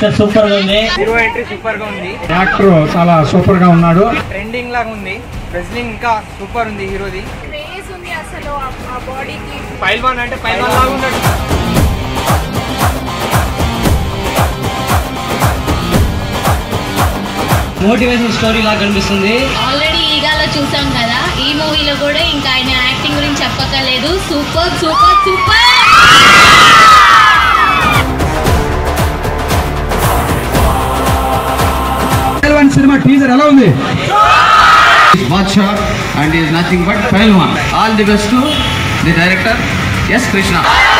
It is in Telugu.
మాస్టర్ సూపర్ గా ఉంది హీరో ఎంట్రీ సూపర్ గా ఉంది యాక్టర్ చాలా సూపర్ గా ఉన్నాడు ట్రెండింగ్ లాగా ఉంది రెజ్లింగ్ ఇంకా సూపర్ ఉంది హీరోది క్రేజ్ ఉంది అసలు ఆ- ఆ బాడీకి పైల్వాన్ అంటే పైల్వాన్ లాగా ఉన్నాడు మోటివేషన్ స్టోరీ లాగా కనిపిస్తుంది ఆల్రెడీ ఈగాలో చూసాం కదా ఈ మూవీలో కూడా ఇంకా ఆయన యాక్టింగ్ గురించి చెప్పక్కర్లేదు super super super Pailwaan cinema teaser ఎలా ఉంది Badsha and he is nothing but Pailwan. All the best to the director, S. Krishna.